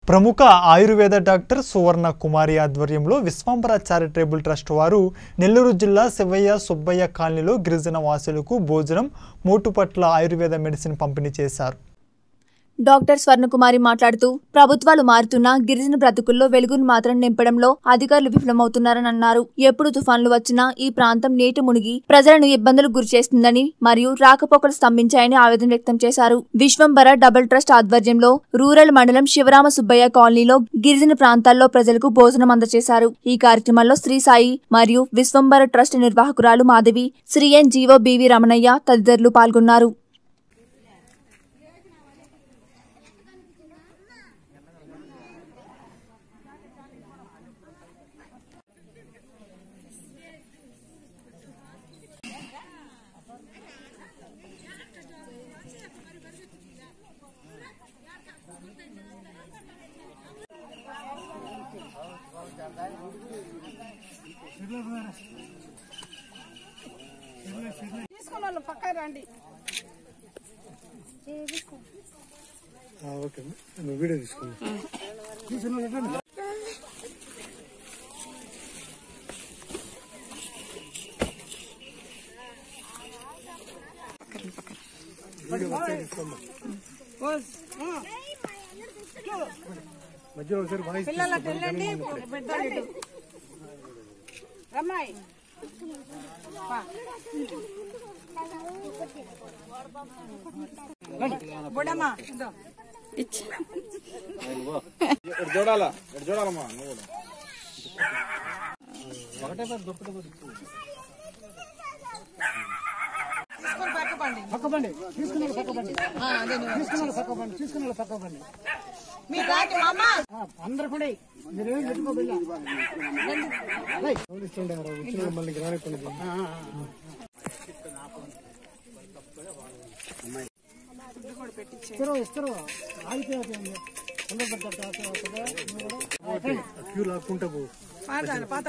ప్రముఖ ఆయుర్వేద డాక్టర్ సువర్ణ కుమారి ఆధ్వర్యంలో Vishwambhara charitable trust వారు నెల్లూరు జిల్లా శివయ్య సుబ్బయ్య కాలనీలో గిరిజన వాసులకు భోజనం మోటుపట్ల ఆయుర్వేద మెడిసిన్ పంపిణీ చేశారు డాక్టర్ స్వర్ణకుమారి మాట్లాడుతూ ప్రభుత్వాలు మారుతున్నా గిరిజన బ్రతుకుల్లో వెలుగును మాత్రం నింపడంలో అధికారులు విఫలమవుతున్నారని అన్నారు ఎప్పుడు తుఫాన్లు వచ్చినా ఈ ప్రాంతం నీటి మునిగి ప్రజలను ఇబ్బందులకు గురిచేస్తుందని మరియు రాకపోకలు స్తంభించాయని ఆవేదన వ్యక్తం చేశారు విశ్వంబర డబుల్ ట్రస్ట్ ఆధ్వర్యంలో రూరల్ మండలం శివరామ సుబ్బయ్య కాలనీలో గిరిజన ప్రాంతాల్లో ప్రజలకు భోజనం అందజేశారు ఈ కార్యక్రమంలో శ్రీ సాయి మరియు విశ్వంబర ట్రస్ట్ నిర్వాహకురాలు Madhavi Sri N G O B V Ramanaiah తదితరులు పాల్గొన్నారు తీసుకున్న వాళ్ళు పక్క రండి ఓకే నువ్వు వీడియో తీసుకున్నా మధ్యలో ఒకసారి వాయిస్ పిల్లలకు వెళ్ళండి పెద్దోళ్ళు ఇటు. రమ్మాయి పా. బుడమ్మా ఇదో. చూడాలా ఇటు చూడాలమ్మా నువ్వు కూడా తీసుకొని పక్కపండి పక్కబండి తీసుకున్న పక్కబండి తీసుకున్న పక్కబండి తీసుకున్న పక్కబండి మీరు రాకి మామ అందరు కూడా మీరేం పెట్టుకోబెళ్ళా గమనిస్తుండే వచ్చిన మళ్ళీ రానికుండా ఇస్తారు ఇస్తారు ఆగిపోయింది అందరు పెట్టారు క్యూ లాక్కుంటా పో పాత పాత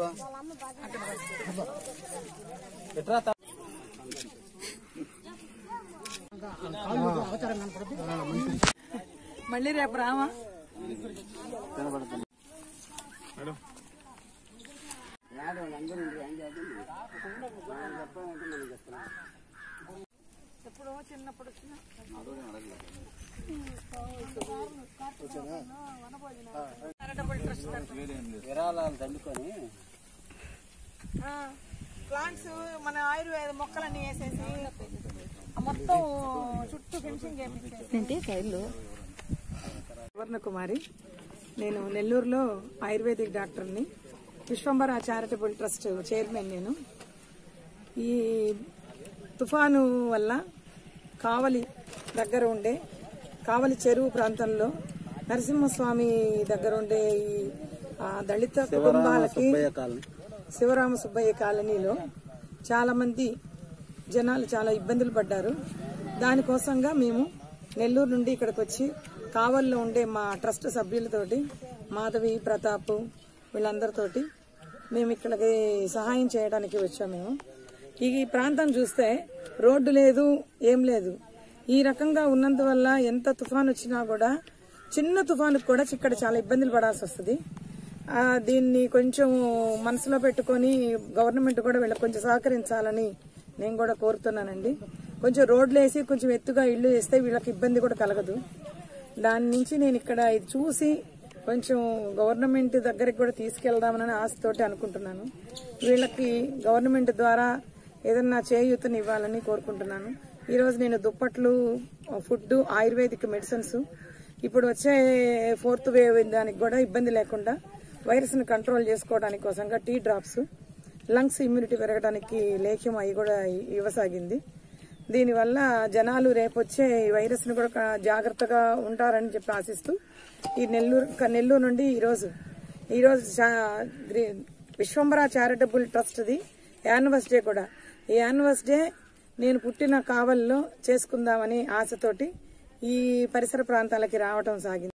మళ్ళీ రేపు రామా ఎప్పుడో చిన్నప్పుడు వచ్చిన చారిటబుల్ ట్రస్ట్ ఆ, ప్లాంట్స్ మన ఆయుర్వేద మొక్కలన్నీ వేసేసి ఆ మొత్తం చుట్టూ ఫినిషింగ్ చేయించేసి కుమారి నేను నెల్లూరులో ఆయుర్వేదిక్ డాక్టర్ని విశ్వంబర చారిటబుల్ ట్రస్ట్ చైర్మన్ నేను ఈ తుఫాను వల్ల కావలి దగ్గర ఉండే కావలి చెరువు ప్రాంతంలో నరసింహస్వామి దగ్గర ఉండే ఈ ఆ, దళిత కుటుంబాలకి శివరామ సుబ్బయ్య కాలనీలో చాలా మంది జనాలు చాలా ఇబ్బందులు పడ్డారు దానికోసంగా మేము నెల్లూరు నుండి ఇక్కడికి వచ్చి కావల్లో ఉండే మా ట్రస్ట్ సభ్యులతోటి మాధవి ప్రతాప్ వీళ్ళందరితోటి మేము ఇక్కడికి సహాయం చేయడానికి వచ్చాము మేము ఈ ప్రాంతం చూస్తే రోడ్డు లేదు ఏం లేదు ఈ రకంగా ఉన్నందువల్ల ఎంత తుఫాన్ వచ్చినా కూడా చిన్న తుఫానుకు కూడా ఇక్కడ చాలా ఇబ్బందులు పడాల్సి వస్తుంది ఆ, దీన్ని కొంచెం మనసులో పెట్టుకొని గవర్నమెంట్ కూడా వీళ్ళకి కొంచెం సహకరించాలని నేను కూడా కోరుతున్నానండి కొంచెం రోడ్లు వేసి కొంచెం ఎత్తుగా ఇల్లు వేస్తే వీళ్ళకి ఇబ్బంది కూడా కలగదు దాని నుంచి నేను ఇక్కడ ఇది చూసి కొంచెం గవర్నమెంట్ దగ్గరికి కూడా తీసుకెళ్దామని ఆశతోటి అనుకుంటున్నాను వీళ్ళకి గవర్నమెంట్ ద్వారా ఏదన్నా చేయూతని ఇవ్వాలని కోరుకుంటున్నాను ఈ రోజు నేను దుప్పట్లు ఫుడ్ ఆయుర్వేదిక్ మెడిసిన్స్ ఇప్పుడు వచ్చే ఫోర్త్ వేవ్ దానికి కూడా ఇబ్బంది లేకుండా వైరస్ ని కంట్రోల్ చేసుకోవడానికి కోసంగా టీ డ్రాప్స్ లంగ్స్ ఇమ్యూనిటీ పెరగడానికి లేఖ్యం అవి కూడా ఇవ్వసాగింది దీనివల్ల జనాలు రేపు వచ్చే ఈ వైరస్ ని కూడా కా- జాగ్రత్తగా ఉంటారని చెప్పి ఆశిస్తూ ఈ నెల్లూరు క- నెల్లూరు నుండి ఈరోజు ఈరోజు చా- గ్రీ- విశ్వంబర చారిటబుల్ ట్రస్ట్ది యానివర్స్ డే కూడా ఈ యానివర్స్ డే నేను పుట్టిన కావల్లో చేసుకుందామని ఆశతోటి ఈ పరిసర ప్రాంతాలకి రావటం సాగింది